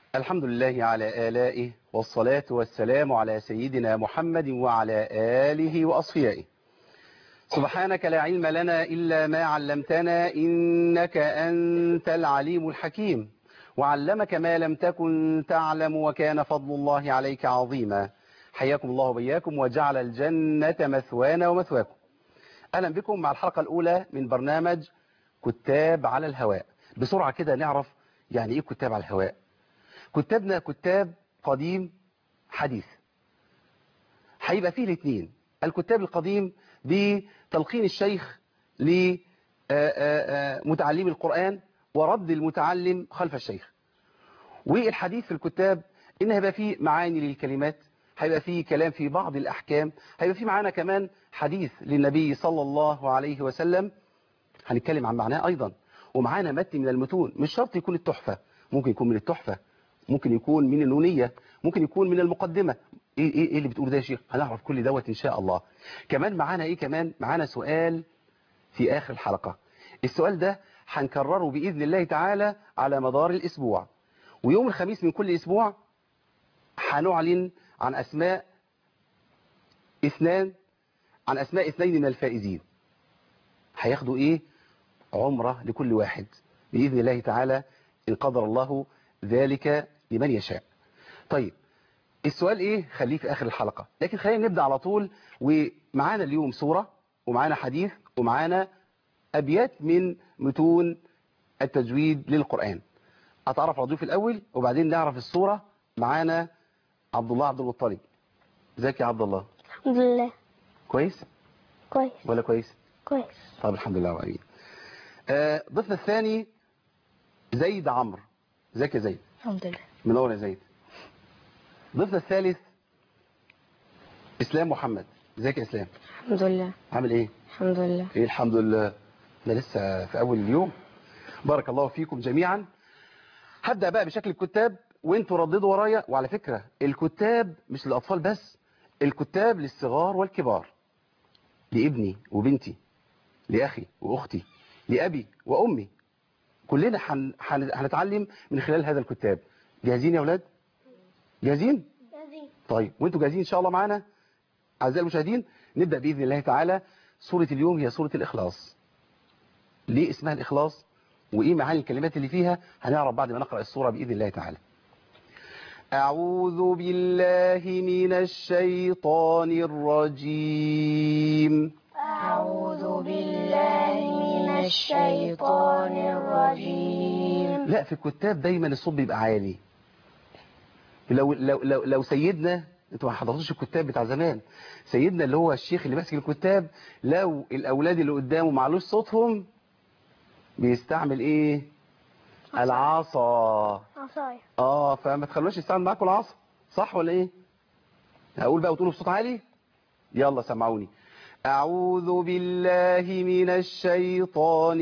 الحمد لله على آلائه والصلاة والسلام على سيدنا محمد وعلى آله وأصفيائه سبحانك لا علم لنا إلا ما علمتنا إنك أنت العليم الحكيم وعلمك ما لم تكن تعلم وكان فضل الله عليك عظيما حياكم الله وبياكم وجعل الجنة مثوانا ومثواكم أهلا بكم مع الحلقة الأولى من برنامج كتاب على الهواء بسرعة كده نعرف يعني إيه كتاب على الهواء كتابنا كتاب قديم حديث هيبقى فيه الاثنين الكتاب القديم بتلقين الشيخ لمتعلم القرآن ورد المتعلم خلف الشيخ والحديث في الكتاب إن هيبقى فيه معاني للكلمات هيبقى فيه كلام في بعض الأحكام هيبقى فيه معانا كمان حديث للنبي صلى الله عليه وسلم هنتكلم عن معناه أيضا ومعانا متن من المتون مش شرط يكون التحفة ممكن يكون من التحفة ممكن يكون من النونية ممكن يكون من المقدمة ايه ايه, إيه اللي بتقول ده يا شيخ هنعرف كل دوت ان شاء الله كمان معانا ايه كمان معانا سؤال في اخر الحلقة السؤال ده هنكرره باذن الله تعالى على مدار الاسبوع ويوم الخميس من كل اسبوع هنعلن عن اسماء اثنان عن اسماء اثنين من الفائزين هياخدوا ايه عمرة لكل واحد بإذن الله تعالى إن قدر الله ذلك لمن يشاء طيب السؤال ايه خليه في اخر الحلقة لكن خلينا نبدأ على طول ومعانا اليوم سورة ومعانا حديث ومعانا ابيات من متون التجويد للقرآن اتعرف على ضيوف الاول وبعدين نعرف السورة معانا عبد الله عبد المطلب ازيك يا عبد الله الحمد لله كويس كويس ولا كويس كويس طب الحمد لله وعليم آه ضيفنا الثاني زيد عمرو ازيك يا زيد الحمد لله منور يا زيد ضيفنا الثالث اسلام محمد ازيك يا اسلام الحمد لله عامل ايه الحمد لله ايه الحمد لله احنا لسه في اول اليوم بارك الله فيكم جميعا هبدا بقى بشكل الكتاب وانتوا رددوا ورايا وعلى فكره الكتاب مش للاطفال بس الكتاب للصغار والكبار لابني وبنتي لاخي واختي لابي وامي كلنا حن... حن... هنتعلم من خلال هذا الكتاب جاهزين يا اولاد جاهزين طيب وانتوا جاهزين ان شاء الله معانا اعزائي المشاهدين نبدا باذن الله تعالى سوره اليوم هي سوره الاخلاص ليه اسمها الاخلاص وايه معاني الكلمات اللي فيها هنعرف بعد ما نقرا السوره باذن الله تعالى اعوذ بالله من الشيطان الرجيم أعوذ بالله من الشيطان الرجيم لا في الكتاب دايما الصوت بيبقى عالي لو لو لو, لو سيدنا انتوا ما حضرتوش الكتاب بتاع زمان سيدنا اللي هو الشيخ اللي ماسك الكتاب لو الاولاد اللي قدامه معلوش صوتهم بيستعمل ايه العصا عصاية اه فما تخلوش يستعمل معاكم العصا صح ولا ايه هقول بقى وتقولوا بصوت عالي يلا سمعوني أعوذ بالله من الشيطان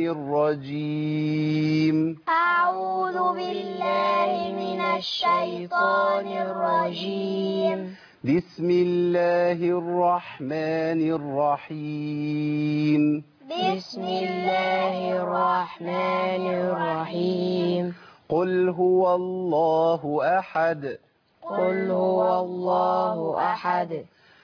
الرجيم أعوذ بالله من الشيطان الرجيم بسم الله الرحمن الرحيم بسم الله الرحمن الرحيم قل هو الله أحد قل هو الله أحد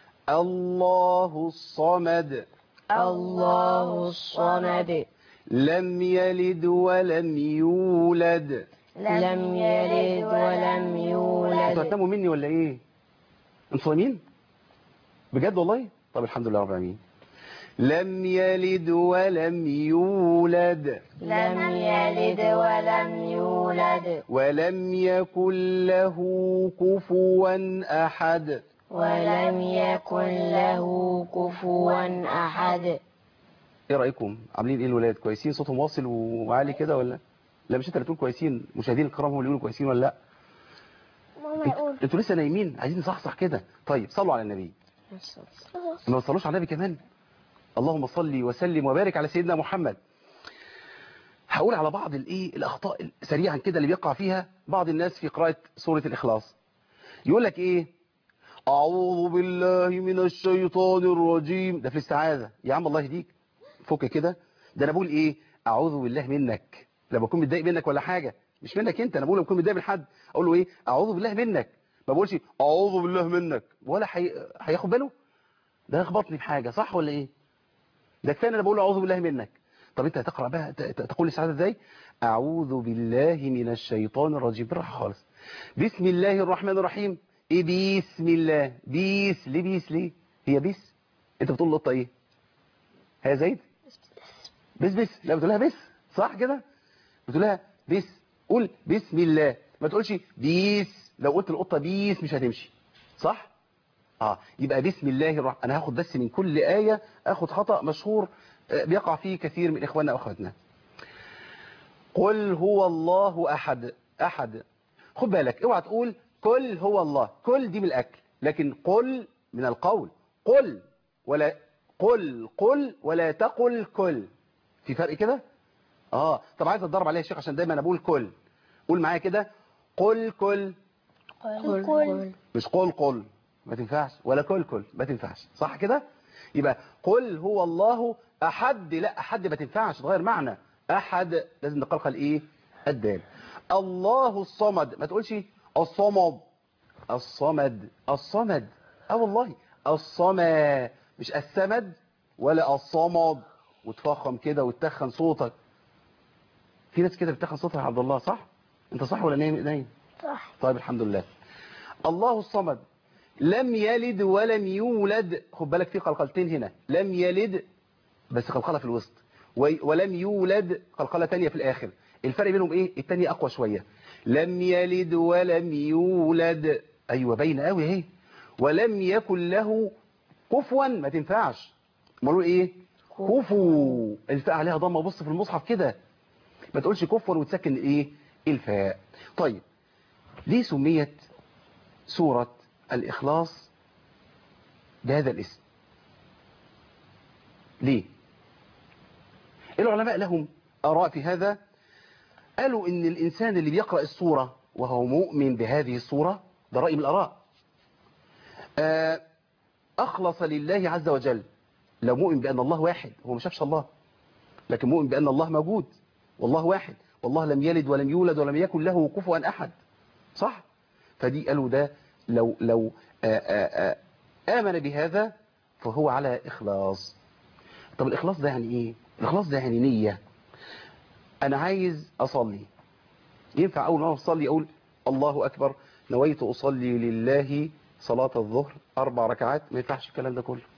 الله الصمد الله الصمد لم يلد ولم يولد لم يلد ولم انتوا يولد هتناموا مني ولا ايه انتوا صايمين بجد والله طب الحمد لله رب العالمين لم يلد ولم يولد لم يلد ولم يولد ولم يكن له كفوا احد ولم يكن له كفوا أحد ايه رايكم عاملين ايه الولاد كويسين صوتهم واصل وعالي كده ولا لا مش انت اللي تقول كويسين مشاهدين الكرام هم اللي يقولوا كويسين ولا لا ماما انت- انتوا لسه نايمين عايزين نصحصح كده طيب صلوا على النبي ما وصلوش على النبي كمان اللهم صل وسلم وبارك على سيدنا محمد هقول على بعض الايه الاخطاء سريعا كده اللي بيقع فيها بعض الناس في قراءه سوره الاخلاص يقول لك ايه اعوذ بالله من الشيطان الرجيم ده في الاستعاذه يا عم الله يهديك فك كده ده انا بقول ايه اعوذ بالله منك لما بكون متضايق منك ولا حاجه مش منك انت انا بقول لما اكون متضايق من حد اقول له ايه اعوذ بالله منك ما بقولش اعوذ بالله منك ولا حي... هياخد باله ده يخبطني في حاجه صح ولا ايه ده كفايه انا بقول له اعوذ بالله منك طب انت هتقرا بقى ت- ت- تقول السعاده ازاي اعوذ بالله من الشيطان الرجيم بالراحه خالص بسم الله الرحمن الرحيم ايه بسم الله بيس ليه بيس ليه هي بيس انت بتقول للقطه ايه هي زيد بس بس لا بتقولها بس صح كده بتقولها بس قول بسم الله ما تقولش بيس لو قلت القطه بيس مش هتمشي صح اه يبقى بسم الله الرحمن انا هاخد بس من كل آية اخد خطأ مشهور آه، بيقع فيه كثير من اخواننا واخواتنا قل هو الله احد احد خد بالك اوعى تقول قل هو الله كل دي من الاكل لكن قل من القول قل ولا قل قل ولا تقل كل في فرق كده اه طب عايز اتدرب عليها يا شيخ عشان دايما انا بقول كل قول معايا كده قل كل قل قل مش قل قل ما تنفعش ولا كل كل ما تنفعش صح كده يبقى قل هو الله احد لا احد ما تنفعش تغير معنى احد لازم نقلقل ايه الدال الله الصمد ما تقولش الصمد الصمد الصمد اه والله الصمد مش السمد ولا الصمد وتفخم كده وتتخن صوتك في ناس كده بتتخن صوتها يا عبد الله صح انت صح ولا نايم نايم صح طيب الحمد لله الله الصمد لم يلد ولم يولد خد بالك في قلقلتين هنا لم يلد بس قلقلة في الوسط و- ولم يولد قلقلة تانية في الآخر الفرق بينهم ايه التانية أقوى شوية لم يلد ولم يولد أيوة باينة قوي اهي ولم يكن له كفوا ما تنفعش امال ايه كفو الفاء عليها ضمه بص في المصحف كده ما تقولش كفوا وتسكن ايه الفاء طيب ليه سميت سورة الإخلاص بهذا الاسم ليه العلماء لهم آراء في هذا قالوا إن الإنسان اللي بيقرأ السورة وهو مؤمن بهذه السورة ده رأي من الآراء آه، أخلص لله عز وجل لو مؤمن بأن الله واحد هو ما شافش الله لكن مؤمن بأن الله موجود والله واحد والله لم يلد ولم يولد ولم يكن له كفوا أحد صح فدي قالوا ده لو لو آآ آآ آمن بهذا فهو على إخلاص طب الإخلاص ده يعني إيه الإخلاص ده يعني نية أنا عايز أصلي ينفع أول ما أصلي أقول الله أكبر نويت أصلي لله صلاة الظهر أربع ركعات ما ينفعش الكلام ده كله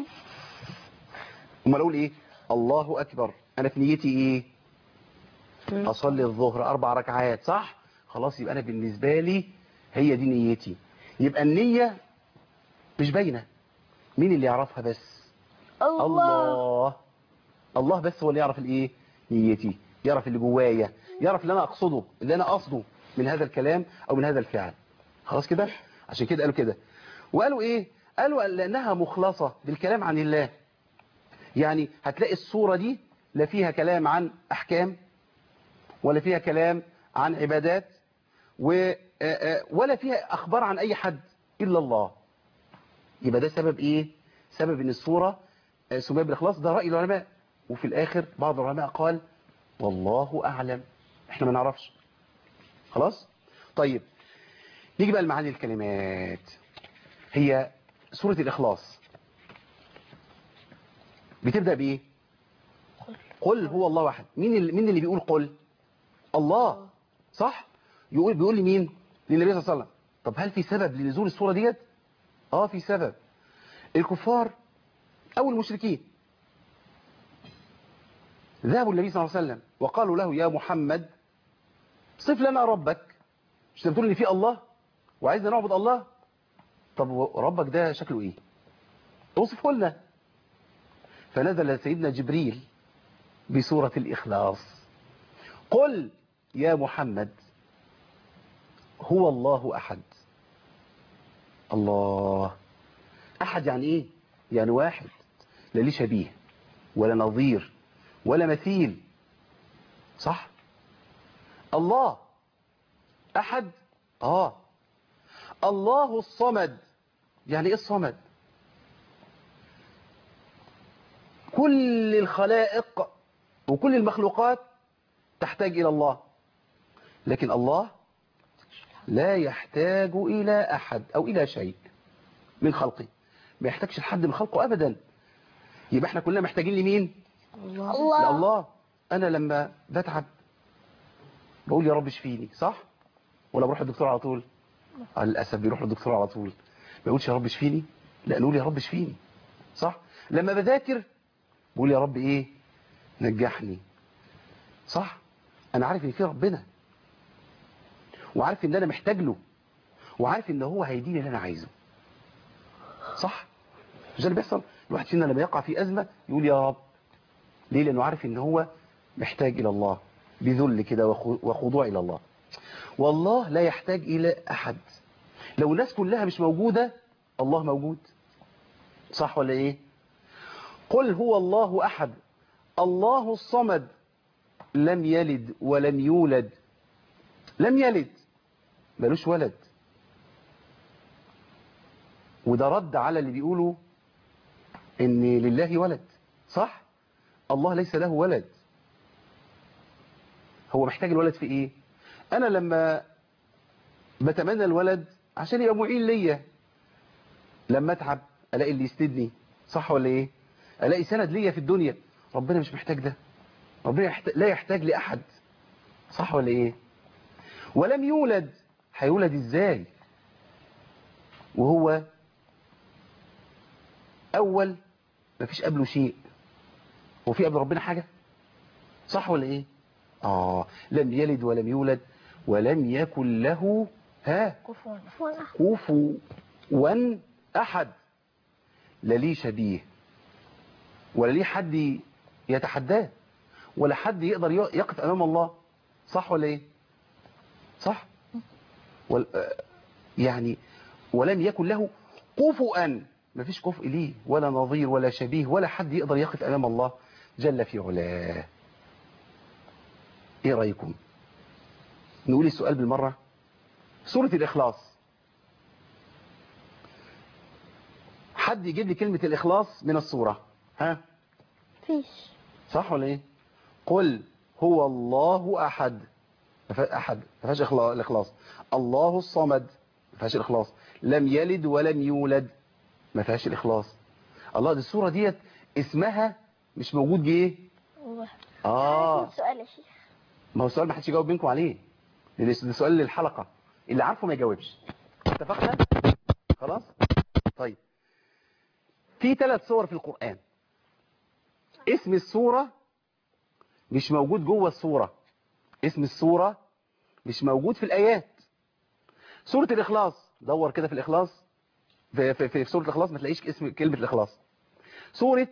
أمال أقول إيه الله أكبر أنا في نيتي إيه أصلي الظهر أربع ركعات صح خلاص يبقى أنا بالنسبة لي هي دي نيتي يبقى النية مش باينة مين اللي يعرفها بس الله الله الله بس هو اللي يعرف الايه نيتي يعرف اللي جوايا يعرف اللي انا اقصده اللي انا قصده من هذا الكلام او من هذا الفعل خلاص كده عشان كده قالوا كده وقالوا ايه قالوا لانها مخلصة بالكلام عن الله يعني هتلاقي الصورة دي لا فيها كلام عن احكام ولا فيها كلام عن عبادات و آه، آه، ولا فيها اخبار عن اي حد الا الله يبقى ده سبب ايه سبب ان الصورة آه، سميت بالاخلاص ده رأي العلماء وفي الاخر بعض العلماء قال والله اعلم احنا ما نعرفش خلاص طيب نيجي بقى لمعاني الكلمات هي سورة الاخلاص بتبدأ بايه قل هو الله واحد مين اللي مين اللي بيقول قل الله صح يقول بيقول لمين للنبي صلى الله عليه وسلم طب هل في سبب لنزول السورة ديت اه في سبب الكفار او المشركين ذهبوا النبي صلى الله عليه وسلم وقالوا له يا محمد صف لنا ربك مش انت بتقول ان في الله وعايزنا نعبد الله طب ربك ده شكله ايه اوصفه لنا فنزل سيدنا جبريل بسورة الإخلاص قل يا محمد هو الله أحد الله أحد يعني إيه يعني واحد لا ليه شبيه ولا نظير ولا مثيل صح الله أحد آه الله الصمد يعني إيه الصمد كل الخلائق وكل المخلوقات تحتاج إلى الله لكن الله لا يحتاج إلى أحد أو إلى شيء من خلقه ما يحتاجش لحد من خلقه أبدا يبقى احنا كلنا محتاجين لمين الله لله أنا لما بتعب بقول يا رب اشفيني صح ولا بروح للدكتور على طول آه للأسف بيروح للدكتور على طول ما يقولش يا رب اشفيني لا نقول يا رب اشفيني صح لما بذاكر بقول يا رب ايه نجحني صح انا عارف ان في ربنا وعارف ان انا محتاج له وعارف ان هو هيديني اللي انا عايزه صح مش ده اللي بيحصل الواحد فينا لما يقع في ازمه يقول يا رب ليه لانه عارف ان هو محتاج الى الله بذل كده وخ- وخضوع الى الله والله لا يحتاج الى احد لو الناس كلها مش موجوده الله موجود صح ولا ايه قل هو الله احد الله الصمد لم يلد ولم يولد لم يلد ملوش ولد وده رد على اللي بيقولوا ان لله ولد صح الله ليس له ولد هو محتاج الولد في ايه انا لما بتمنى الولد عشان يبقى معين ليا لما اتعب الاقي اللي يسندني صح ولا ايه الاقي سند ليا في الدنيا ربنا مش محتاج ده ربنا يحت... لا يحتاج لاحد صح ولا ايه ولم يولد هيولد ازاي وهو اول مفيش قبله شيء هو في قبل ربنا حاجة صح ولا ايه اه لم يلد ولم يولد ولم يكن له ها كفوا كفوا أحد كفوا احد لا ليه شبيه ولا ليه حد يتحداه ولا حد يقدر يقف امام الله صح ولا ايه صح وال... آه، يعني ولم يكن له كفوا مفيش كفء ليه ولا نظير ولا شبيه ولا حد يقدر يقف امام الله جل في علاه ايه رايكم نقول السؤال بالمره سوره الاخلاص حد يجيب لي كلمه الاخلاص من السوره ها فيش صح ولا ايه قل هو الله احد ما فيهاش احد ما فيهاش إخلا- الاخلاص الله الصمد ما فيهاش الاخلاص لم يلد ولم يولد ما فيهاش الاخلاص الله دي السوره ديت اسمها مش موجود جه الله اه سؤال يا شيخ ما هو السؤال ما حدش يجاوب منكم عليه لان ده سؤال للحلقه اللي عارفه ما يجاوبش اتفقنا خلاص طيب في ثلاث صور في القرآن اسم السورة مش موجود جوه السورة اسم السورة مش موجود في الآيات سورة الإخلاص دور كده في الإخلاص في, في, في سورة الإخلاص ما تلاقيش اسم كلمة الإخلاص سورة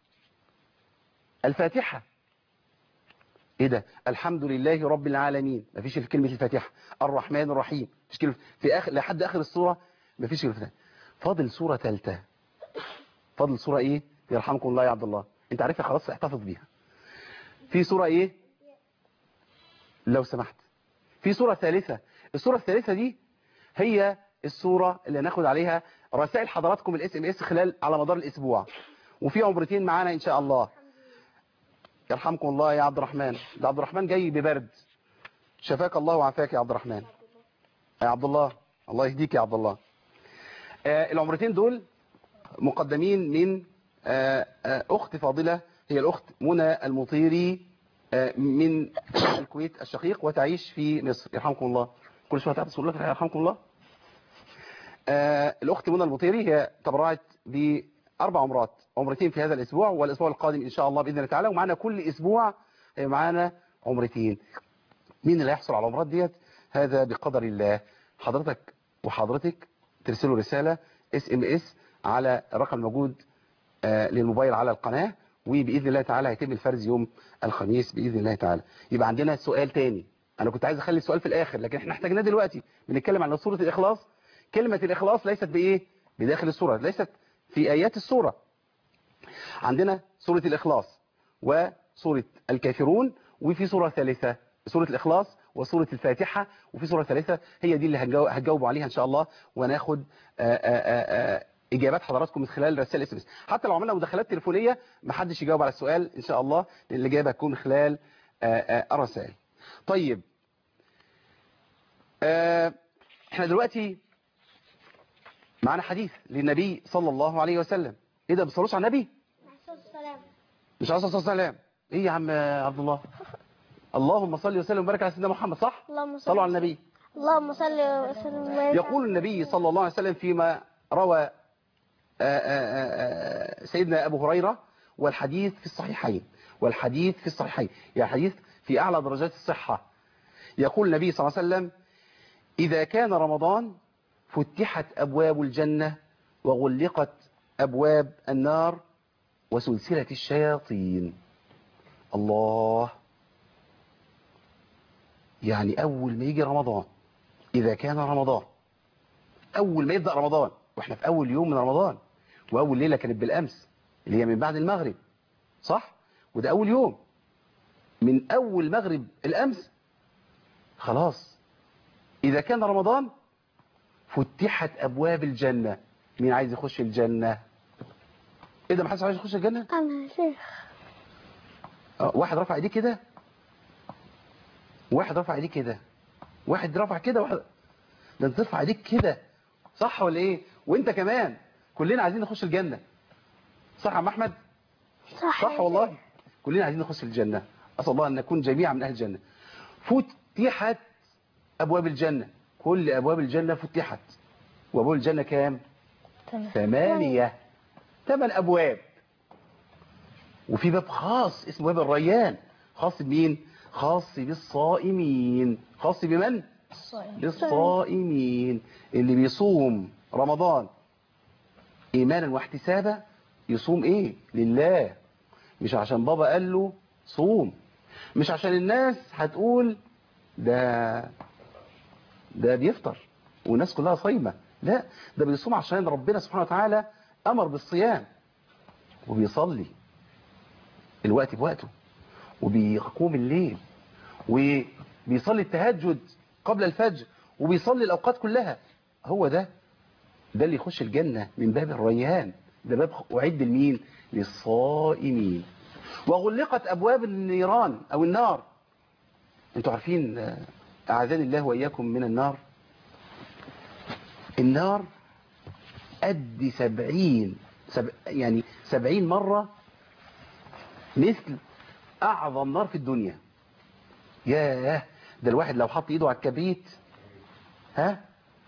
الفاتحة ايه ده الحمد لله رب العالمين مفيش في كلمة الفاتحة الرحمن الرحيم مفيش كلمة في آخر لحد آخر السورة مفيش كلمة الفاتحة. فاضل سورة ثالثة فاضل سورة ايه يرحمكم الله يا عبد الله انت عارفها خلاص احتفظ بيها في سورة ايه لو سمحت في سورة ثالثة السورة الثالثة دي هي السورة اللي هناخد عليها رسائل حضراتكم الاس ام اس خلال على مدار الاسبوع وفي عمرتين معانا ان شاء الله يرحمكم الله يا عبد الرحمن ده عبد الرحمن جاي ببرد شفاك الله وعافاك يا عبد الرحمن يا عبد الله الله يهديك يا عبد الله آه العمرتين دول مقدمين من آه آه اخت فاضلة هي الاخت منى المطيري آه من الكويت الشقيق وتعيش في مصر يرحمكم الله كل شويه تعطي لك يرحمكم الله آه الاخت منى المطيري هي تبرعت باربع عمرات عمرتين في هذا الاسبوع والاسبوع القادم ان شاء الله باذن الله تعالى ومعانا كل اسبوع آه، معانا عمرتين مين اللي هيحصل على العمرات ديت هذا بقدر الله حضرتك وحضرتك ترسلوا رسالة اس ام اس على الرقم الموجود آه، للموبايل على القناة وبإذن الله تعالى هيتم الفرز يوم الخميس بإذن الله تعالى يبقى عندنا سؤال تاني أنا كنت عايز أخلي السؤال في الآخر لكن احنا احتاجناه دلوقتي بنتكلم عن سورة الإخلاص كلمة الإخلاص ليست بإيه بداخل السورة ليست في آيات السورة عندنا سورة الإخلاص وسورة الكافرون وفي سورة ثالثة سورة الإخلاص وسورة الفاتحة وفي سورة ثالثة هي دي اللي هنجاو- هتجاوبوا عليها إن شاء الله وناخد آآ آآ آآ إجابات حضراتكم من خلال رسائل اس ام اس حتى لو عملنا مداخلات تليفونية ما حدش يجاوب على السؤال إن شاء الله لأن الإجابة هتكون خلال آآ آآ الرسائل طيب احنا دلوقتي معنا حديث للنبي صلى الله عليه وسلم ايه ده بتصلوش على النبي السلام مش عليه الصلاه والسلام ايه يا عم عبد الله اللهم صل وسلم وبارك على سيدنا محمد صح اللهم صل صلوا على النبي اللهم صل وسلم وبارك يقول النبي صلى الله عليه وسلم فيما روى آه، آه، آه، سيدنا أبو هريرة والحديث في الصحيحين والحديث في الصحيحين يعني حديث في أعلى درجات الصحة يقول النبي صلى الله عليه وسلم إذا كان رمضان فتحت أبواب الجنة وغلقت أبواب النار وسلسلة الشياطين الله يعني أول ما يجي رمضان إذا كان رمضان أول ما يبدأ رمضان وإحنا في أول يوم من رمضان وأول ليلة كانت بالأمس اللي هي من بعد المغرب صح؟ وده أول يوم من أول مغرب الأمس خلاص إذا كان رمضان فتحت أبواب الجنة مين عايز يخش الجنة؟ إيه ده ما حدش عايز يخش الجنة؟ أنا يا شيخ آه، واحد رفع ايديه كده واحد رفع ايديه كده واحد رفع كده واحد ده انت ترفع ايديك كده صح ولا ايه وانت كمان كلنا عايزين نخش الجنة صح يا عم احمد صح صح والله كلنا عايزين نخش الجنة اسال الله ان نكون جميعا من اهل الجنة فتحت ابواب الجنة كل ابواب الجنة فتحت وابواب الجنة كام تمام ثمانية ثمان أبواب وفي باب خاص اسمه باب الريان خاص بمين خاص بالصائمين خاص بمن الصائم بالصائمين اللي بيصوم رمضان إيمانا واحتسابا يصوم إيه لله مش عشان بابا قال له صوم مش عشان الناس هتقول ده ده بيفطر والناس كلها صايمة لا ده بيصوم عشان ربنا سبحانه وتعالى أمر بالصيام وبيصلي الوقت بوقته وبيقوم الليل وبيصلي التهجد قبل الفجر وبيصلي الأوقات كلها هو ده ده اللي يخش الجنة من باب الريان ده باب أعد لمين للصائمين وغلقت أبواب النيران أو النار انتوا عارفين آه، أعاذني الله وإياكم من النار النار قد سبعين سب... يعني سبعين مرة مثل أعظم نار في الدنيا ياه ده الواحد لو حط إيده على الكبريت ها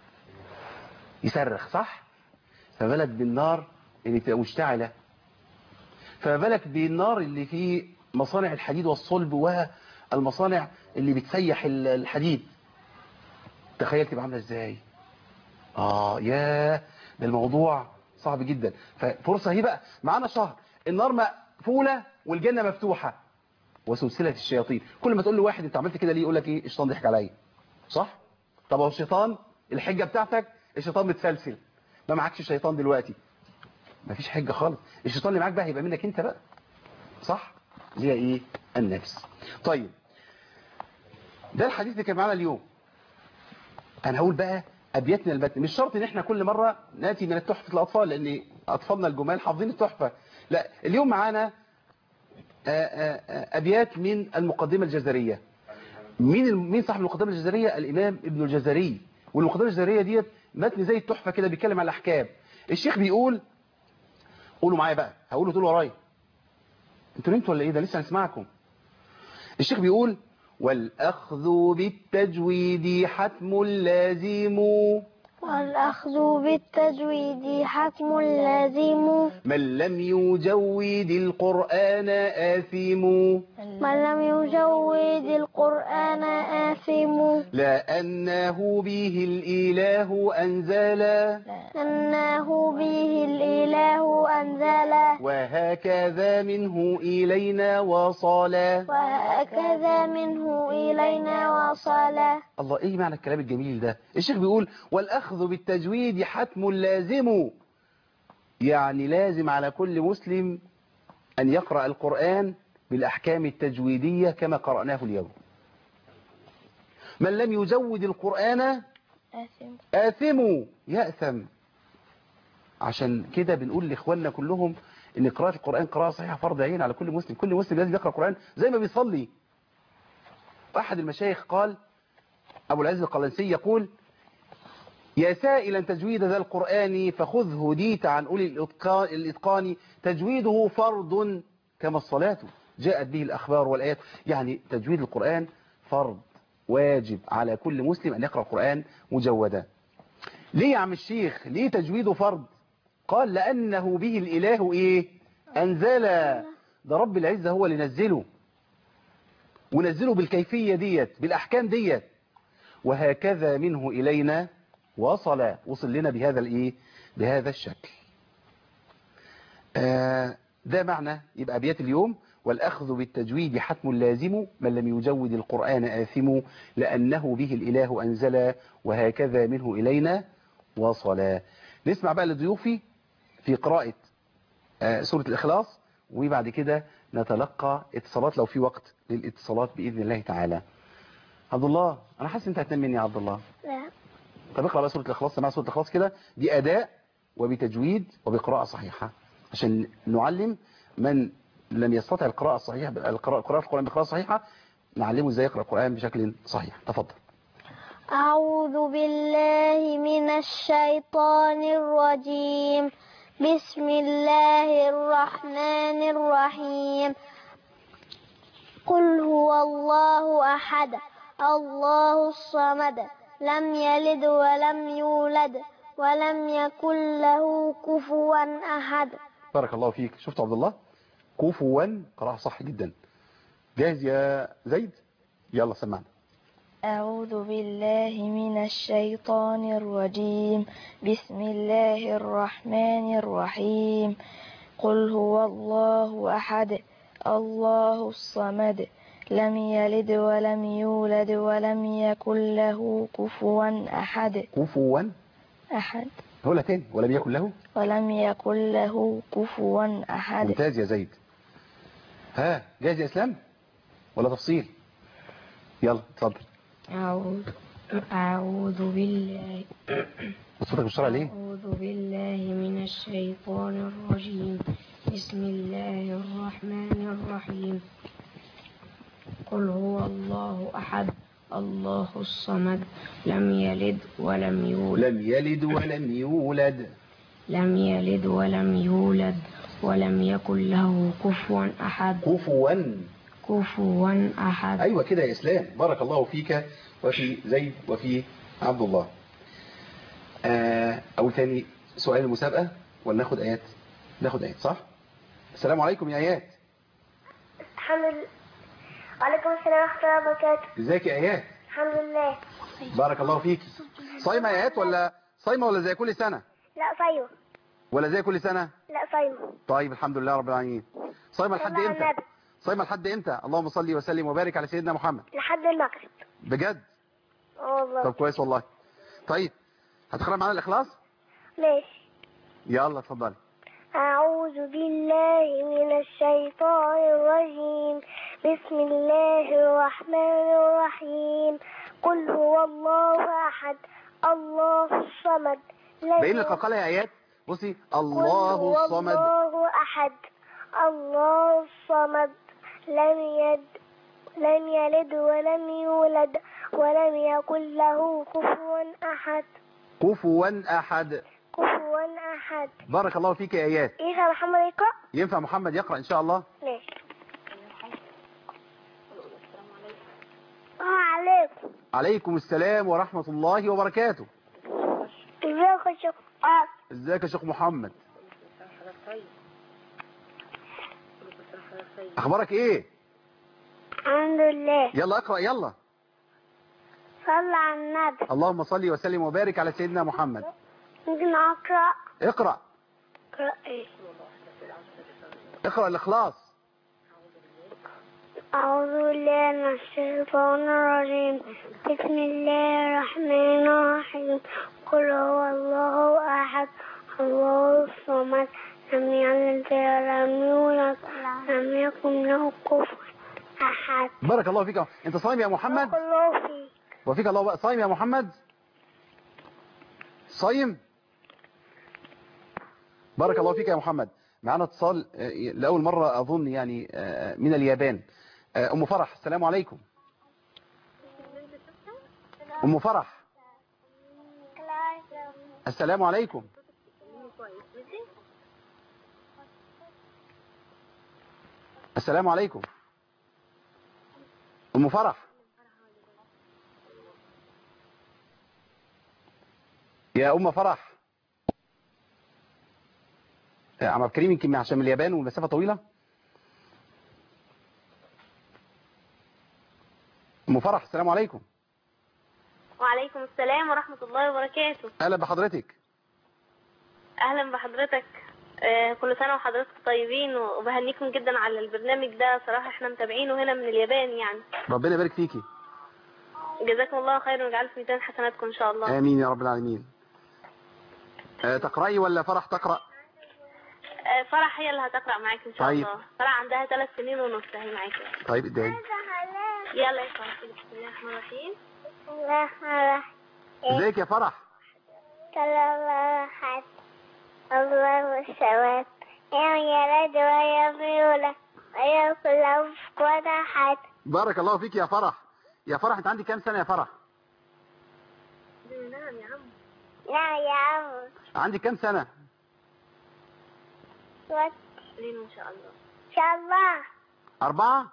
يصرخ صح فما بالك بالنار اللي تبقى مشتعلة فما بالك بالنار اللي في مصانع الحديد والصلب والمصانع اللي بتسيح ال- الحديد تخيل تبقى عامله ازاي اه يا ده الموضوع صعب جدا ففرصة هي بقى معانا شهر النار مقفولة والجنة مفتوحة وسلسلة الشياطين كل ما تقول له واحد انت عملت كده ليه يقول لك ايه الشيطان ضحك عليا صح طب هو الشيطان الحجة بتاعتك الشيطان متسلسل ما معكش شيطان دلوقتي مفيش حجة خالص الشيطان اللي معاك بقى هيبقى منك انت بقى صح اللي هي ايه النفس طيب ده الحديث اللي كان معانا اليوم انا هقول بقى ابياتنا المتن مش شرط ان احنا كل مرة ناتي من تحفة الاطفال لان اطفالنا الجمال حافظين التحفة لا اليوم معانا آه، آه، آه، ابيات من المقدمة الجزرية مين الم- مين صاحب المقدمة الجزرية الامام ابن الجزري والمقدمة الجزرية ديت متن زي التحفة كده بيتكلم على الاحكام الشيخ بيقول قولوا معايا بقى هقوله تقولوا ورايا انتوا نمتوا ولا ايه ده لسه هنسمعكم الشيخ بيقول والأخذ بالتجويد حتم لازم والأخذ بالتجويد حتم لازم من لم يجود القرآن آثم من لم يجود القرآن آثم لأنه به الإله أنزل أنه به الإله أنزل وهكذا منه إلينا وصل وهكذا منه إلينا وصل الله إيه معنى الكلام الجميل ده الشيخ بيقول والأخذ بالتجويد حتم لازم يعني لازم على كل مسلم أن يقرأ القرآن بالأحكام التجويدية كما قرأناه اليوم من لم يجود القرآن آثم آثم يأثم عشان كده بنقول لإخواننا كلهم إن قراءة القرآن قراءة صحيحة فرض عين على كل مسلم كل مسلم لازم يقرأ القرآن زي ما بيصلي أحد المشايخ قال أبو العز القلنسي يقول يا سائلا تجويد ذا القرآن فخذه هديت عن أولي الإتقان, الإتقان تجويده فرض كما الصلاة جاءت به الأخبار والآيات يعني تجويد القرآن فرض واجب على كل مسلم أن يقرأ القرآن مجودا ليه يا عم الشيخ ليه تجويده فرض قال لأنه به الإله إيه أنزل ده رب العزة هو اللي نزله ونزله بالكيفية ديت بالأحكام ديت وهكذا منه إلينا وصل وصل لنا بهذا الإيه بهذا الشكل آه ده معنى يبقى أبيات اليوم والأخذ بالتجويد حتم لازم من لم يجود القرآن آثم لأنه به الإله أنزل وهكذا منه إلينا وصل نسمع بقى لضيوفي في قراءة آه سورة الإخلاص وبعد كده نتلقى اتصالات لو في وقت للاتصالات بإذن الله تعالى عبد الله أنا حاسس أنت هتنام مني يا عبد الله لا طب اقرأ بقى سورة الإخلاص سمع سورة الإخلاص كده بأداء وبتجويد وبقراءة صحيحة عشان نعلم من لم يستطع القراءة الصحيحة القراءة قراءة القرآن بقراءة صحيحة نعلمه ازاي يقرأ القرآن بشكل صحيح تفضل أعوذ بالله من الشيطان الرجيم بسم الله الرحمن الرحيم قل هو الله أحد الله الصمد لم يلد ولم يولد ولم يكن له كفوا أحد بارك الله فيك شفت عبد الله كفوا قراءة صح جدا جاهز يا زيد يلا سمعنا أعوذ بالله من الشيطان الرجيم بسم الله الرحمن الرحيم قل هو الله أحد الله الصمد لم يلد ولم يولد ولم يكن له كفوا أحد كفوا أحد نقولها تاني ولم يكن له ولم يكن له كفوا أحد ممتاز يا زيد ها جاهز يا اسلام ولا تفصيل يلا اتفضل أعوذ أعوذ بالله صوتك مش طالع ليه أعوذ بالله من الشيطان الرجيم بسم الله الرحمن الرحيم قل هو الله أحد الله الصمد لم يلد ولم يولد لم يلد ولم يولد لم يلد ولم يولد ولم يكن له كفوا أحد كفوا كفوا أحد ايوه كده يا اسلام بارك الله فيك وفي زيد وفي عبد الله آه او ثاني سؤال المسابقة ولا ناخد ايات ناخد ايات صح السلام عليكم يا ايات الحمد لله وعليكم السلام ورحمة الله وبركاته ازيك يا ايات الحمد لله بارك الله فيك صايمه يا ايات ولا صايمه ولا زي كل سنة لا صايمة ولا زي كل سنة لا صايمة طيب الحمد لله رب العالمين صايمه لحد صلى على امتى النبي. صايمه لحد امتى اللهم صل وسلم وبارك على سيدنا محمد لحد المغرب بجد اه والله طب كويس والله طيب هتقرا معانا الاخلاص ماشي يلا اتفضلي أعوذ بالله من الشيطان الرجيم بسم الله الرحمن الرحيم قل هو الله أحد الله الصمد لم باين يلد- القلقله يا ايات بصي قل الله هو الصمد الله أحد الله الصمد لم يد لم يلد ولم يولد ولم يكن له كفوا أحد كفوا احد كفوا أحد بارك الله فيك يا ايات إيه يا محمد يقرأ؟ ينفع محمد يقرا ان شاء الله ماشي عليكم عليكم السلام ورحمه الله وبركاته ازيك يا شيخ آه. ازيك يا شيخ محمد اخبارك ايه الحمد لله يلا اقرا يلا صلى على النبي اللهم صل وسلم وبارك على سيدنا محمد ممكن أقرأ اقرا أقرأ إيه اقرا الاخلاص أعوذ بالله من الشيطان الرجيم بسم الله الرحمن الرحيم قل هو الله أحد الله الصمد لم يلد ولم يولد لم يكن له كفوا أحد بارك الله فيك انت صايم يا محمد بارك الله فيك وفيك الله بقى صايم يا محمد صايم بارك الله فيك يا محمد معنا اتصال آه، لأول مرة أظن يعني آه، من اليابان آه، أم فرح السلام عليكم أم فرح السلام عليكم السلام عليكم ام فرح يا ام فرح يا عم عبد الكريم يمكن عشان من اليابان والمسافه طويله ام فرح السلام عليكم وعليكم السلام ورحمة الله وبركاته اهلا بحضرتك أهلا بحضرتك آه، كل سنة وحضرتك طيبين وبهنيكم جدا على البرنامج ده صراحة احنا متابعينه هنا من اليابان يعني ربنا يبارك فيكي جزاكم الله خير ويجعله في ميزان حسناتكم إن شاء الله امين يا رب العالمين آه، تقرأي ولا فرح تقرأ آه، فرح هي اللي هتقرأ معاك إن شاء طيب. الله فرح عندها ثلاث سنين ونص هي معاك طيب ادعي يلا يا فرح بسم الله الرحمن الرحيم الله الرحمن ازيك يا فرح الله أحد الله السماء يوم يلد ويوم يولد ويوم له كفوا أحد بارك الله فيك يا فرح يا فرح انت عندك كام سنة يا فرح نعم يا عم نعم يا عم عندك كام سنة وإن لين إن شاء الله شاء الله أربعة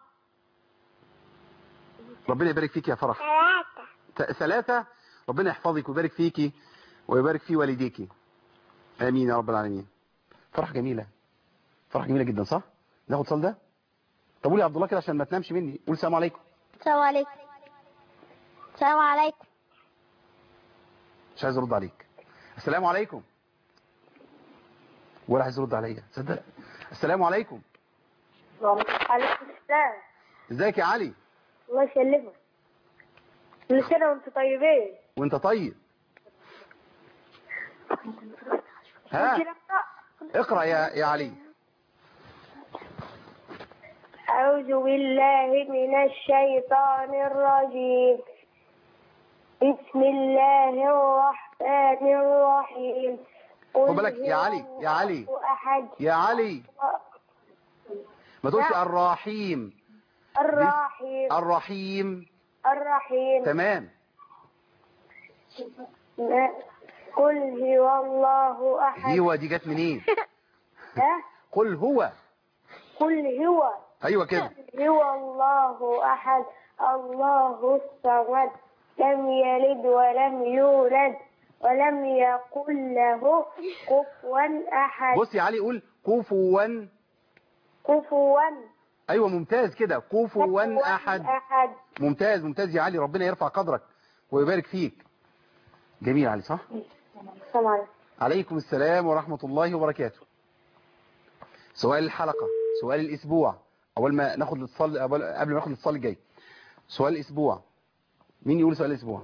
ربنا يبارك فيك يا فرح ثلاثة ت- ثلاثة ربنا يحفظك ويبارك فيكي ويبارك في والديكي آمين يا رب العالمين فرح جميلة فرح جميلة جدا صح ناخد صال ده طب قولي يا عبد الله كده عشان ما تنامش مني قول السلام عليكم السلام عليكم السلام عليكم مش عايز ارد عليك السلام عليكم ولا عايز يرد عليا صدق السلام عليكم عليكم السلام ازيك يا علي الله يسلمك كل سنة وانتم طيبين وانت طيب ها اقرا يا يا علي أعوذ بالله من الشيطان الرجيم بسم الله الرحمن الرحيم قل خد بالك يا هو علي، يا علي. الله أحد يا علي ما تقولش الرحيم الرحيم الرحيم الرحيم تمام ما- قل هو الله أحد هو دي جت منين ها؟ قل هو قل هو ايوه كده هو الله أحد الله الصمد لم يلد ولم يولد ولم يكن له كفوا أحد بص يا علي قول كفوا كفوا ايوه ممتاز كده كفوا كفوا احد أحد ممتاز ممتاز يا علي ربنا يرفع قدرك ويبارك فيك جميل يا علي صح السلام عليكم عليكم السلام ورحمة الله وبركاته سؤال الحلقة سؤال الأسبوع أول ما ناخد الاتصال قبل قبل ما ناخد الاتصال الجاي سؤال الأسبوع مين يقول سؤال الأسبوع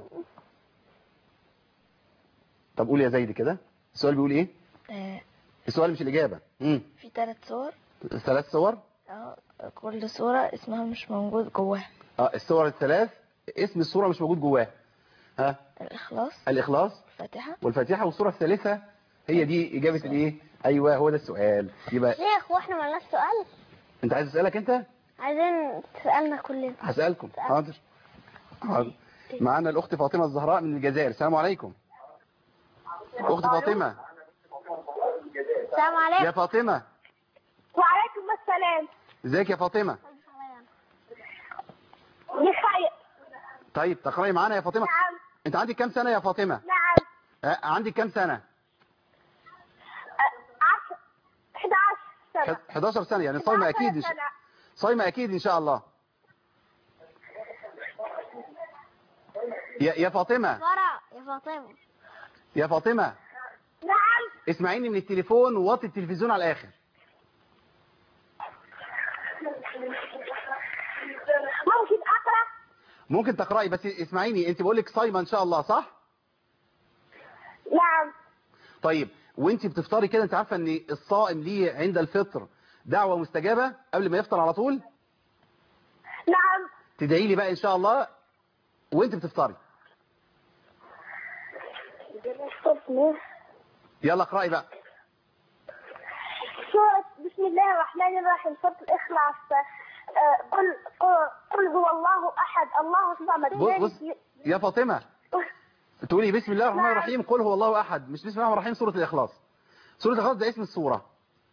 طب قول يا زيد كده السؤال بيقول إيه آه، السؤال مش الإجابة امم في ثلاث صور ثلاث صور آه، كل صورة اسمها مش موجود جواها اه الصور الثلاث اسم الصورة مش موجود جواه ها الإخلاص الإخلاص الفاتحة والفاتحة والصورة الثالثة هي دي إجابة الإيه أيوه هو ده السؤال يبقى شيخ واحنا مالناش سؤال أنت عايز أسألك أنت عايزين تسألنا كلنا هسألكم حاضر حاضر معانا الأخت فاطمة الزهراء من الجزائر السلام عليكم أخت فاطمة السلام عليكم يا فاطمة وعليكم السلام ازيك يا فاطمة بخير طيب تقرأي معانا يا فاطمة نعم انت عندك كام سنة يا فاطمة نعم آه، عندك كام سنة عشر 11 سنة 11 سنة يعني صايمة أكيد إن شاء... سنة. صايمة أكيد إن شاء الله يا يا فاطمة فرع يا فاطمة يا فاطمة نعم اسمعيني من التليفون ووطي التلفزيون على الآخر ممكن أقرأ ممكن تقرأي بس اسمعيني انت بقولك صايمة إن شاء الله صح نعم طيب وانت بتفطري كده انت عارفة ان الصائم ليه عند الفطر دعوة مستجابة قبل ما يفطر على طول نعم تدعي لي بقى ان شاء الله وانت بتفطري اسمه يلا اقرأي بقى سورة بسم الله الرحمن الرحيم سورة الإخلاص آه، قل قل- قل هو الله أحد الله الصمد بص, بص يا فاطمة تقولي بسم الله الرحمن الرحيم قل هو الله احد مش بسم الله الرحمن الرحيم سوره الاخلاص سوره الاخلاص ده اسم السوره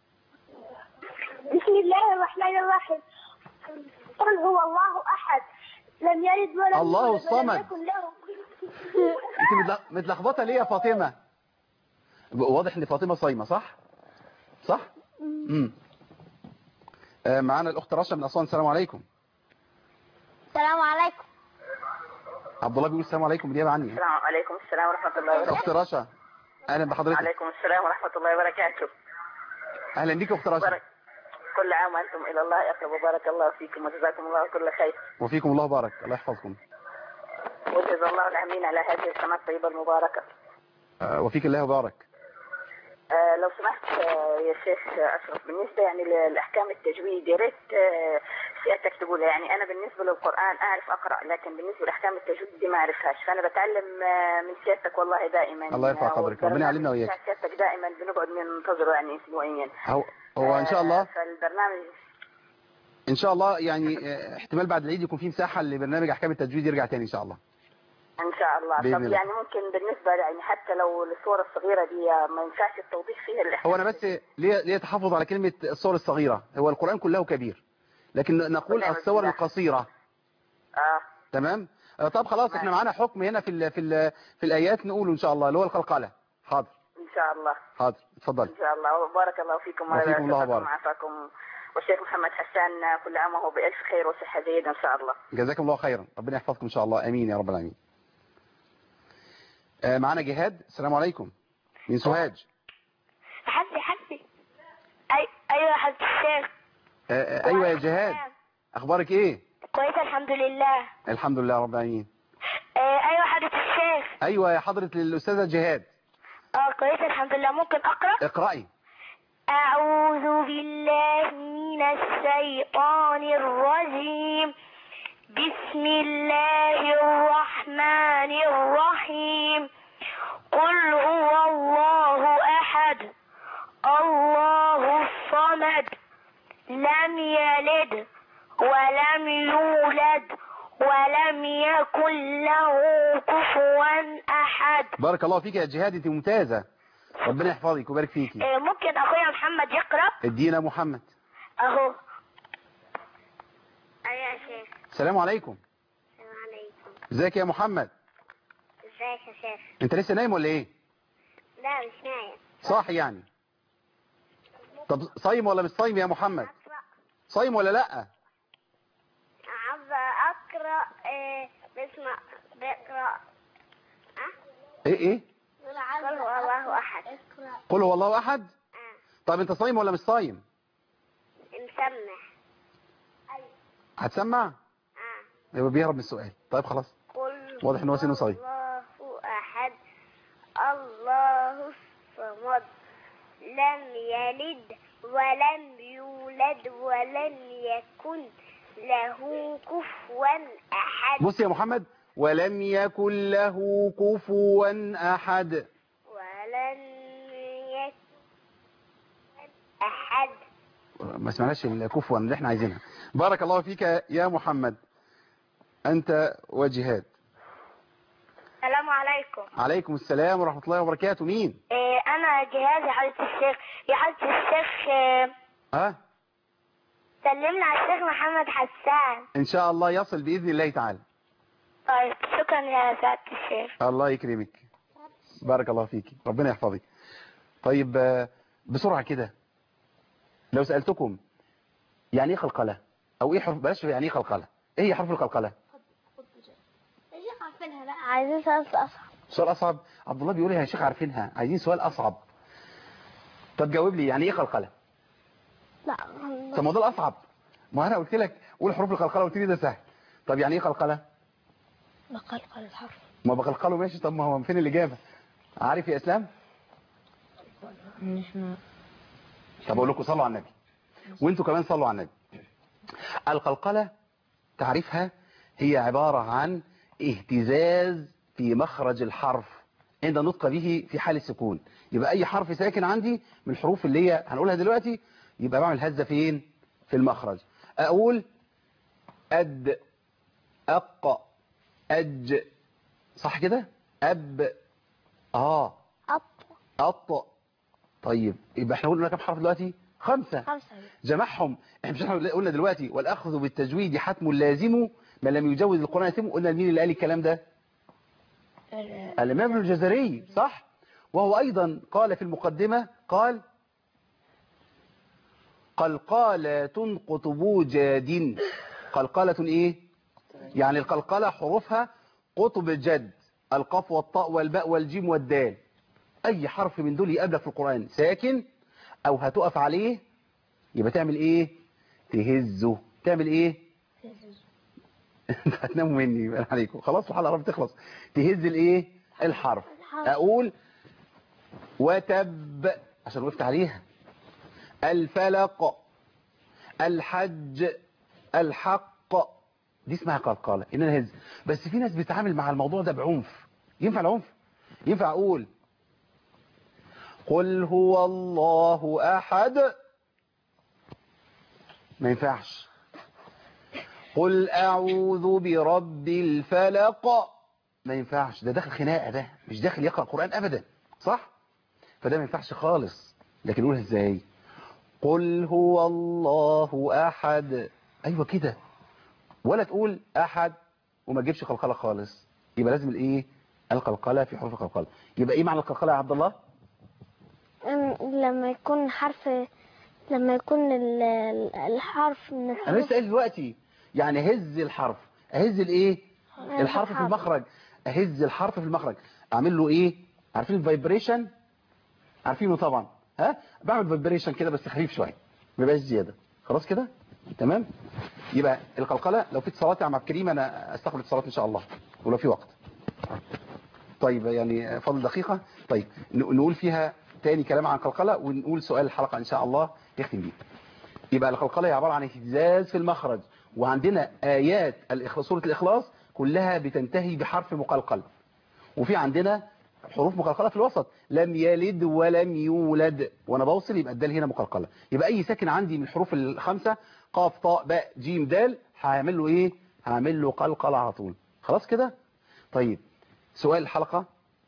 بسم الله الرحمن الرحيم قل هو الله أحد لم يلد ولم الله يولد الصمد. ولم يكن له انت متل- متلخبطه ليه يا فاطمه واضح ان فاطمه صايمه صح صح امم آه معانا الاخت رشا من اسوان السلام عليكم السلام عليكم عبد الله بيقول السلام عليكم بالنيابه عني السلام عليكم السلام ورحمة الله وبركاته اخت رشا اهلا بحضرتك عليكم السلام ورحمة الله وبركاته اهلا بيك يا اخت رشا بارك كل عام وأنتم إلى الله يقرب وبارك الله فيكم وجزاكم الله كل خير وفيكم الله بارك الله يحفظكم وجزا الله الأمين على هذه القناة الطيبة المباركة آه وفيك الله بارك آه لو سمحت آه يا شيخ أشرف بالنسبة يعني للأحكام التجويد يا ريت آه سيادتك تقولها يعني أنا بالنسبة للقرآن أعرف أقرأ لكن بالنسبة لأحكام التجويد دي ما أعرفهاش فأنا بتعلم آه من سيادتك والله دائما الله يرفع آه، قدرك. ربنا يعلمنا وإياك. والبرنامج بتاع سيادتك دائما بنقعد ننتظره يعني أسبوعيا هو هو ان شاء الله آه، فالبرنامج ان شاء الله يعني آه، احتمال بعد العيد يكون في مساحه لبرنامج احكام التجويد يرجع تاني ان شاء الله ان شاء الله بإذن طب الله. يعني ممكن بالنسبه يعني حتى لو الصوره الصغيره دي ما ينفعش التوضيح فيها الاحكام هو انا بس ليه ليه تحفظ على كلمه الصور الصغيره هو القران كله كبير لكن نقول ونعم الصور بالله. القصيره اه تمام آه، طب خلاص احنا نعم. معانا حكم هنا في ال في ال في الايات نقوله ان شاء الله اللي هو القلقله حاضر ان شاء الله حاضر اتفضل ان شاء الله وبارك الله فيكم وفيكم الله وشفاكم بارك. وعافاكم والشيخ محمد حسان كل عام وهو بالف خير وصحه جيده ان شاء الله جزاكم الله خيرا ربنا يحفظكم ان شاء الله امين يا رب العالمين آه، معانا جهاد السلام عليكم من سوهاج حسي حسي أي أيوة حسي الشيخ آه، آه، ايوه يا جهاد اخبارك ايه كويسة الحمد لله الحمد لله رب العالمين آه أيوة حضرة الشيخ ايوه يا حضره الاستاذه جهاد اه كويسة الحمد لله ممكن أقرأ اقراي أعوذ بالله من الشيطان الرجيم بسم الله الرحمن الرحيم قل هو الله أحد الله الصمد لم يلد ولم يولد ولم يكن له كفوا أحد بارك الله فيك يا جهاد انت ممتازه ربنا يحفظك ويبارك فيكي آه، ممكن أخويا محمد يقرأ ادينا محمد أهو أيوة يا شيخ السلام عليكم السلام عليكم ازيك يا محمد ازيك يا شيخ انت لسه نايم ولا ايه لا مش نايم صاحي يعني طب صايم ولا مش صايم يا محمد أقرأ صايم ولا لا عاوزة أقرأ آه، بسمع بقرأ ايه ايه قل هو الله أحد قل هو الله احد آه. طب انت صايم ولا مش صايم مسمع هتسمع آه. يبقى بيهرب من السؤال طيب خلاص قل واضح إن هو سنه صغير. الله أحد الله الصمد لم يلد ولم يولد ولم يكن له كفوا أحد بص يا محمد ولم يكن له كفوا احد ولم يكن أحد ما سمعناش الكفوا اللي احنا عايزينها بارك الله فيك يا محمد انت وجهاد السلام عليكم عليكم السلام ورحمة الله وبركاته مين إيه أنا جهاز يا حضرة الشيخ يا حضرة الشيخ إيه، ها سلمنا على الشيخ محمد حسان ان شاء الله يصل باذن الله تعالى طيب شكرا يا سعادة الشيخ الله يكرمك بارك الله فيك ربنا يحفظك طيب آه، بسرعة كده لو سألتكم يعني ايه قلقلة او ايه حرف بلاش يعني ايه قلقلة ايه هي حرف القلقلة عايزين سؤال أصعب سؤال اصعب عبد الله بيقول يا شيخ عارفينها عايزين سؤال اصعب طب جاوب لي يعني ايه قلقلة لا طب ما ده الاصعب ما انا قلت لك قول حروف القلقلة قلت لي ده سهل طب يعني ايه قلقلة بقلقل الحرف ما بقلقله ماشي طب ما هو فين الإجابة عارف يا إسلام مش م... طب أقول لكم صلوا على النبي وانتوا كمان صلوا على النبي القلقلة تعريفها هي عبارة عن اهتزاز في مخرج الحرف عند النطق به في حال السكون يبقى أي حرف ساكن عندي من الحروف اللي هي هنقولها دلوقتي يبقى بعمل هزة فين في المخرج أقول أد أق أج صح كده أب آه أب أط طيب يبقى احنا قلنا كم حرف دلوقتي خمسة خمسة جمعهم احنا مش احنا قلنا دلوقتي والأخذ بالتجويد حتم لازم ما لم يجوز القرآن يتم قلنا مين اللي قال الكلام ده الإمام الجزري صح وهو أيضا قال في المقدمة قال قلقالة قطب جاد قلقالة إيه يعني القلقلة حروفها قطب الجد القاف والطاء والباء والجيم والدال أي حرف من دول يقابلك في القرآن ساكن أو هتقف عليه يبقى تعمل إيه تهزه تعمل إيه هتناموا مني يبقى عليكم خلاص الحلقة قربت تخلص تهز الإيه الحرف أقول وتب عشان وقفت عليها الفلق الحج الحق دي اسمها قلقالة ان انا هز بس في ناس بتتعامل مع الموضوع ده بعنف ينفع العنف ينفع اقول قل هو الله احد ما ينفعش قل اعوذ برب الفلق ما ينفعش ده داخل خناقه ده مش داخل يقرا قران ابدا صح فده ما ينفعش خالص لكن نقولها ازاي قل هو الله احد ايوه كده ولا تقول احد وما تجيبش قلقله خالص يبقى لازم الايه القلقله في حروف القلقله يبقى ايه معنى القلقله يا عبد الله أم- لما يكون حرف لما يكون ال- ال- الحرف من انا الحروف لسه قايل دلوقتي يعني هز الحرف اهز الايه الحرف في الحرف. المخرج اهز الحرف في المخرج اعمل له ايه عارفين الفايبريشن عارفينه طبعا ها بعمل فايبريشن كده بس خفيف شويه ما يبقاش زياده خلاص كده تمام يبقى القلقله لو في اتصالات يا عم عبد الكريم انا استقبل اتصالات ان شاء الله ولو في وقت طيب يعني فاضل دقيقه طيب ن- نقول فيها تاني كلام عن القلقله ونقول سؤال الحلقه ان شاء الله يختم بيه يبقى القلقله هي عباره عن اهتزاز في المخرج وعندنا ايات الإخلاص سوره الاخلاص كلها بتنتهي بحرف مقلقل وفي عندنا حروف مقلقله في الوسط لم يلد ولم يولد وانا بوصل يبقى الدال هنا مقلقله يبقى اي ساكن عندي من الحروف الخمسه قاف طاء باء جيم دال هعمل له ايه هعمل له قلقله على طول خلاص كده طيب سؤال الحلقه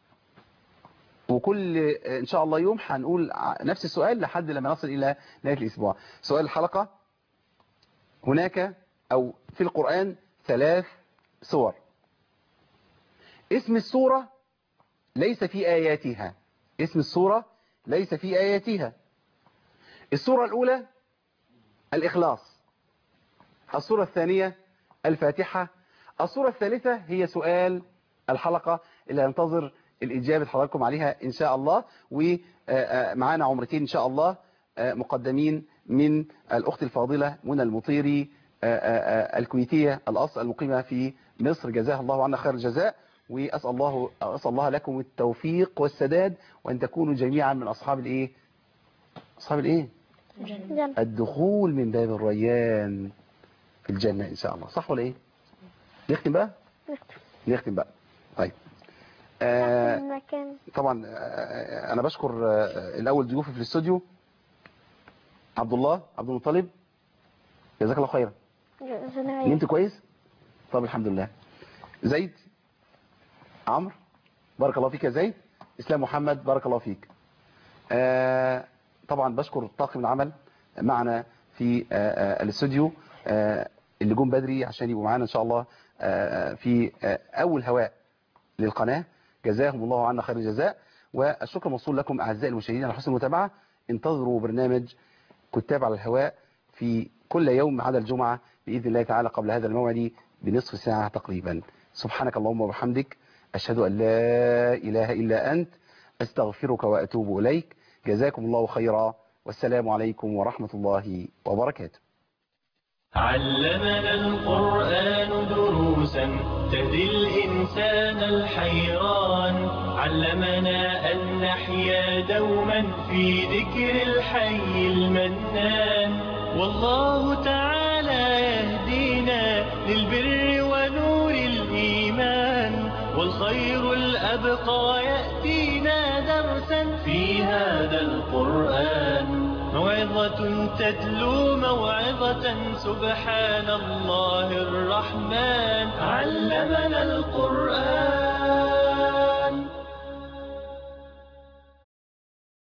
وكل ان شاء الله يوم هنقول ع- نفس السؤال لحد لما نصل الى نهايه الاسبوع سؤال الحلقه هناك او في القران ثلاث سور اسم السوره ليس في آياتها اسم السورة ليس في آياتها السورة الأولى الإخلاص السورة الثانية الفاتحة السورة الثالثة هي سؤال الحلقة اللي هنتظر الإجابة حضراتكم عليها إن شاء الله ومعانا عمرتين إن شاء الله آه، مقدمين من الأخت الفاضلة منى المطيري آه، آه، آه، الكويتية الأصل المقيمة في مصر جزاها الله عنا خير الجزاء وأسأل الله أسأل الله لكم التوفيق والسداد وأن تكونوا جميعا من أصحاب الإيه أصحاب الإيه جنة. الدخول من باب الريان في الجنة إن شاء الله صح ولا إيه نختم بقى نختم بقى طيب آه المكان طبعا آه، انا بشكر آه، الاول ضيوفي في الاستوديو عبد الله عبد المطلب جزاك الله خيرا جنة. نمت كويس طب الحمد لله زيد عمرو بارك الله فيك يا زيد اسلام محمد بارك الله فيك آه، طبعا بشكر طاقم العمل معنا في آه، آه، الاستوديو آه، اللي جم بدري عشان يبقوا معانا ان شاء الله آه، في آه، اول هواء للقناة جزاهم الله عنا خير الجزاء والشكر موصول لكم أعزائي المشاهدين على حسن المتابعة انتظروا برنامج كتاب على الهواء في كل يوم ما عدا الجمعة بإذن الله تعالى قبل هذا الموعد بنصف ساعة تقريبا سبحانك اللهم وبحمدك أشهد أن لا إله إلا أنت أستغفرك وأتوب إليك جزاكم الله خيرا والسلام عليكم ورحمة الله وبركاته علمنا القرآن دروسا تهدي الإنسان الحيران علمنا أن نحيا دوما في ذكر الحي المنان والله تعالى يهدينا للبر ونور الإيمان والخير الأبقى يأتينا درسا في هذا القرآن موعظة تتلو موعظة سبحان الله الرحمن علمنا القرآن